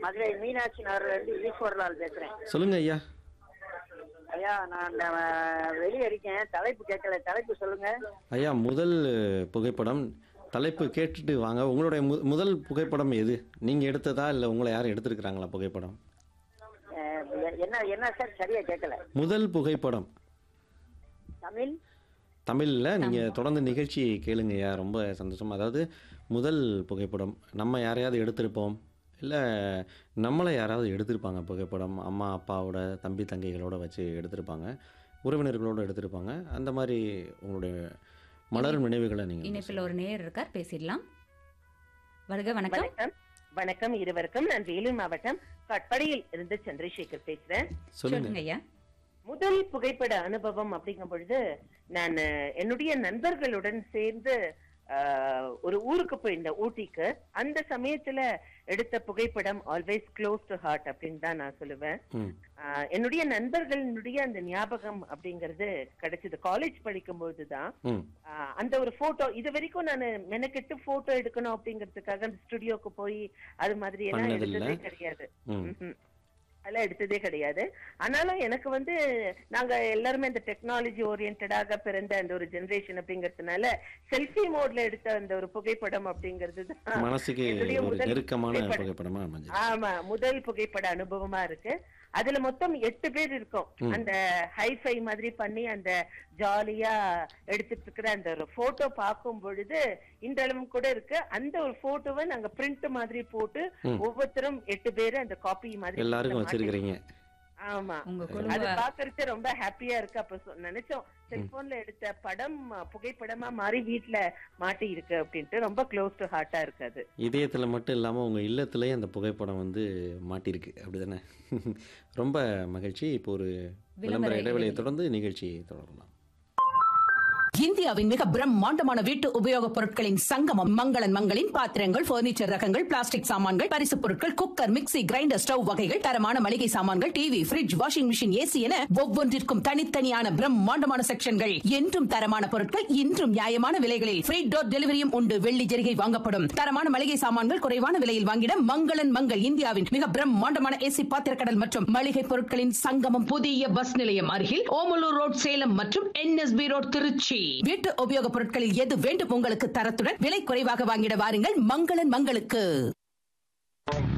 மதுரை மீனாட்சி நகர்ல இருந்து ஈஸ்வரலால் பேசுறேன் சொல்லுங்க ஐயா ஐயா நான் இந்த, அஹ், வெளிய இருக்கேன் தலைப்பு கேட்கல தலைப்பு சொல்லுங்க ஐயா முதல் புகைப்படம் தலைப்பு கேட்டுட்டு வாங்க உங்களுடைய மு முதல் புகைப்படம் எது நீங்கள் எடுத்ததா இல்லை உங்களை யாரும் எடுத்திருக்கிறாங்களா புகைப்படம் அஹ், எ- என்ன என்ன சார் சரியா கேட்கல முதல் புகைப்படம் தமிழ் தமிழில் நீங்கள் தொடர்ந்து நிகழ்ச்சி கேளுங்கய்யா ரொம்ப சந்தோஷம் அதாவது முதல் புகைப்படம் நம்ம யாரையாவது எடுத்திருப்போம் இல்லை நம்மளை யாராவது எடுத்திருப்பாங்க புகைப்படம் அம்மா அப்பாவோட தம்பி தங்கைகளோட வச்சு எடுத்திருப்பாங்க உறவினர்களோட எடுத்திருப்பாங்க அந்த மாதிரி உங்களுடைய மலரும் நினைவுகளை நீங்கள் இணைப்பில் ஒரு நேயர் இருக்கார் பேசிடலாம் வருக வணக்கம் வணக்கம் வணக்கம் இருவருக்கும் நான் வேலூர் மாவட்டம் கட்படியில் இருந்து சந்திரசேகர் பேசுறேன் சொல்லுங்க சொல்லுங்க ஐயா முதல் புகைப்பட அனுபவம் அப்படிங்கும் பொழுது நான் அஹ், என்னுடைய நண்பர்களுடன் சேர்ந்து அஹ், ஒரு ஊருக்கு போயிருந்தேன் ஊட்டிக்கு அந்த சமயத்துல எடுத்த புகைப்படம் ஆல்வேஸ் க்ளோஸ் டு ஹார்ட் அப்படின்னு தான் நான் சொல்லுவேன் ம் ஆஹ் என்னுடைய நண்பர்களுடைய அந்த ஞாபகம் அப்படிங்கிறது கிடைச்சது காலேஜ் படிக்கும்போது தான் ம் ஆஹ் அந்த ஒரு போட்டோ இது வரைக்கும் நான் மெனக்கெட்டு போட்டோ எடுக்கணும் அப்படிங்கிறதுக்காக அந்த ஸ்டுடியோக்கு போய் அது மாதிரி எல்லாம் பண்ணதில்ல. எடுத்ததே கிடையாது ம் ம்ஹும். அதெல்லாம் எடுத்ததே கிடையாது ஆனாலும் எனக்கு வந்து நாங்க எல்லாருமே இந்த டெக்னாலஜி ஓரியன்டாக பிறந்த அந்த ஒரு ஜெனரேஷன் அப்படிங்கறதுனால செல்ஃபி மோட்ல எடுத்த அந்த ஒரு புகைப்படம் அப்படிங்கிறது தான் மனசுக்கு என்னுடைய ஒரு முதல் நெருக்கமான புகைப்படம். புகைப்படமா அமைஞ்சது ஆமா முதல் புகைப்பட அனுபவமா இருக்கு அதுல மொத்தம் எட்டு பேர் இருக்கோம் ம். அந்த ஹைஃபை மாதிரி பண்ணி அந்த ஜாலியா எடுத்துட்டு இருக்கிற அந்த ஒரு போட்டோ பார்க்கும் பொழுது இன்றளவும் கூட இருக்கு அந்த ஒரு போட்டோவை நாங்க பிரிண்ட் மாதிரி போட்டு ம். ஒவ்வொருத்தரும் எட்டு பேரு அந்த காப்பி மாதிரி எல்லாருக்கும் மாட்டி- வச்சிருக்கிறீங்க ஆமா உங்க அது குடும்ப பாக்குறது ரொம்ப ஹாப்பியா இருக்கு அப்ப சொ- நினைச்சோம் செல்போன்ல எடுத்த படம் அஹ், புகைப்படமா மாறி வீட்ல மாட்டி இருக்கு அப்படின்ட்டு ரொம்ப க்ளோஸ் டு ஹார்ட்டா இருக்கு அது இதயத்தில் மட்டும் இல்லாமல் உங்கள் இல்லத்துலேயும் அந்த புகைப்படம் வந்து மாட்டியிருக்கு அப்படிதானே ரொம்ப மகிழ்ச்சி இப்போ ஒரு விளம்பர விளம்பர இடைவெளியை இடைவெளி. தொடர்ந்து நிகழ்ச்சியை தொடரலாம் இந்தியாவின் மிக பிரம்மாண்டமான வீட்டு உபயோகப் பொருட்களின் சங்கமம் மங்களன் மங்களின் பாத்திரங்கள் பர்னிச்சர் ரகங்கள் பிளாஸ்டிக் சாமான்கள் பரிசுப் பொருட்கள் குக்கர் மிக்ஸி கிரைண்டர் ஸ்டவ் வகைகள் தரமான மளிகை சாமான்கள் TV fridge washing machine AC என ஒவ்வொன்றிற்கும் தனித்தனியான பிரம்மாண்டமான செக்ஷன்கள் என்றும் தரமான பொருட்கள் இன்றும் நியாயமான விலைகளில் ஃப்ரீ டோர் டெலிவரியும் உண்டு வெள்ளி ஜெரிகை வாங்கப்படும் தரமான மளிகை சாமான்கள் குறைவான விலையில் வாங்கிட மங்களன் மங்கள் இந்தியாவின் மிக பிரம்மாண்டமான ஏசி பாத்திரக்கடல் மற்றும் மளிகை பொருட்களின் சங்கமம் புதிய பஸ் நிலையம் அருகில் ஓமலூர் ரோட் சேலம் மற்றும் என்எஸ்பி ரோட் திருச்சி வீட்டு உபயோகப் பொருட்களில் எது வேண்டும் உங்களுக்கு தரத்துடன் விலை குறைவாக வாங்கிட வாருங்கள் மங்களன் மங்களுக்கு